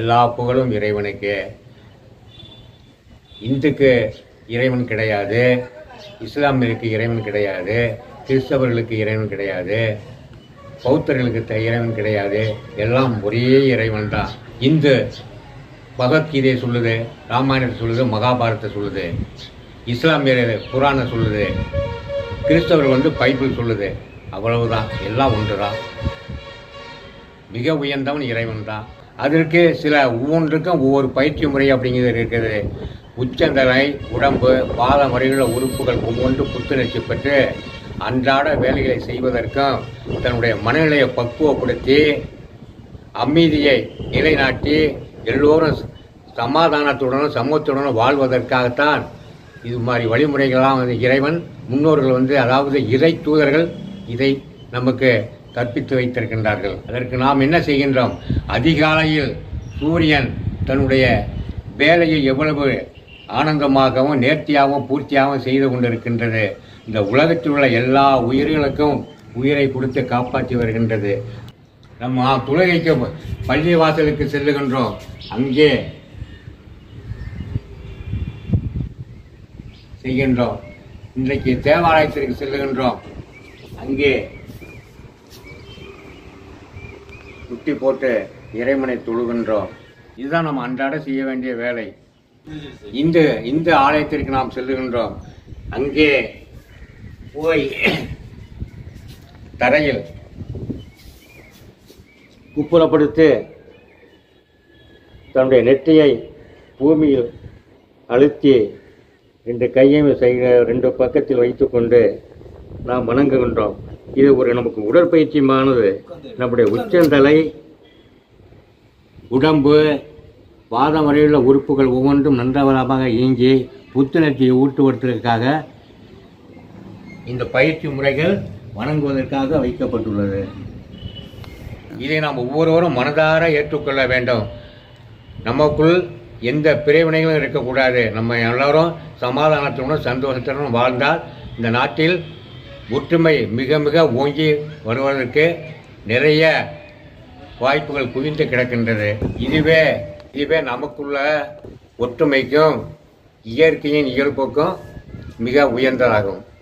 எல்லா புகழும் இறைவனுக்கு இந்துக்கு இறைவன் கிடையாது இஸ்லாமியருக்கு இறைவன் கிடையாது கிறிஸ்தவர்களுக்கு இறைவன் கிடையாது பௌத்தர்களுக்கு த- இறைவன் கிடையாது எல்லாம் ஒரே இறைவன் தான் இந்து பகவத்கீதை சொல்லுது ராமாயணத்தை சொல்லுது மகாபாரதத்தை சொல்லுது இஸ்லாமியர் குரானை சொல்லுது கிறிஸ்தவர் வந்து பைபிள் சொல்லுது அவ்வளவுதான் எல்லாம் ஒன்றுதான் மிக உயர்ந்தவன் இறைவன் தான் அதற்கு சில ஒவ்வொன்றுக்கும் ஒவ்வொரு பயிற்சி முறை அப்படிங்கிறது இருக்குது உச்சந்தலை உடம்பு பாத முறைகள உறுப்புகள் ஒவ்வொன்று புத்துணர்ச்சி பெற்று அன்றாட வேலைகளை செய்வதற்கும் தன்னுடைய மனநிலையை பக்குவப்படுத்தி அமைதியை நிலைநாட்டி எல்லோரும் சமாதானத்துடனும் சமூகத்துடனும் வாழ்வதற்காகத்தான் இது மாதிரி வழிமுறைகள்லாம் வந்து இறைவன் முன்னோர்கள் வந்து அதாவது இறை தூதர்கள் இதை நமக்கு கற்பித்து வைத்திருக்கின்றார்கள் அதற்கு நாம் என்ன செய்கின்றோம் அதிகாலையில் சூரியன் தன்னுடைய வேலையை எவ்வளவு ஆனந்தமாகவும் நேர்த்தியாகவும் பூர்த்தியாகவும் செய்து கொண்டிருக்கின்றது இந்த உலகத்தில் உள்ள எல்லா உயிர்களுக்கும் உயிரை கொடுத்து காப்பாற்றி வருகின்றது நம்ம தொழுகைக்கு பள்ளி வாசலுக்கு செல்லுகின்றோம் அங்கே செய்கின்றோம் இன்றைக்கு தேவாலயத்திற்கு செல்லுகின்றோம் அங்கே குட்டி போட்டு இறைவனை தொழுகின்றோம் இதுதான் நம்ம அன்றாட செய்ய வேண்டிய வேலை இந்த இந்த ஆலயத்திற்கு நாம் செல்லுகின்றோம் அங்கே போய் தரையில் குப்புறப்படுத்து தன்னுடைய நெற்றியை பூமியில் அழுத்தி ரெண்டு கையையும் செய்க ரெண்டு பக்கத்தில் வைத்துக்கொண்டு நாம் வணங்குகின்றோம் இது ஒரு நமக்கு உடற்பயிற்சியுமானது நம்முடைய உச்சந்தலை உடம்பு வாதம் வரையுள்ள உறுப்புகள் ஒவ்வொன்றும் நன்றவரமாக இயங்கி புத்துணர்ச்சியை ஊட்டுவதற்காக இந்த பயிற்சி முறைகள் வணங்குவதற்காக வைக்கப்பட்டுள்ளது இதை நாம் ஒவ்வொருவரும் மனதார ஏற்றுக்கொள்ள வேண்டும் நமக்குள் எந்த பிரிவினைகளும் இருக்கக்கூடாது நம்ம எல்லாரும் சமாதானத்துடனும் சந்தோஷத்துடனும் வாழ்ந்தால் இந்த நாட்டில் ஒற்றுமை மிக மிக ஓங்கி வருவதற்கு நிறைய வாய்ப்புகள் குவிந்து கிடக்கின்றது இதுவே இதுவே நமக்குள்ள ஒற்றுமைக்கும் இயற்கையின் இயல்புக்கும் மிக உயர்ந்ததாகும்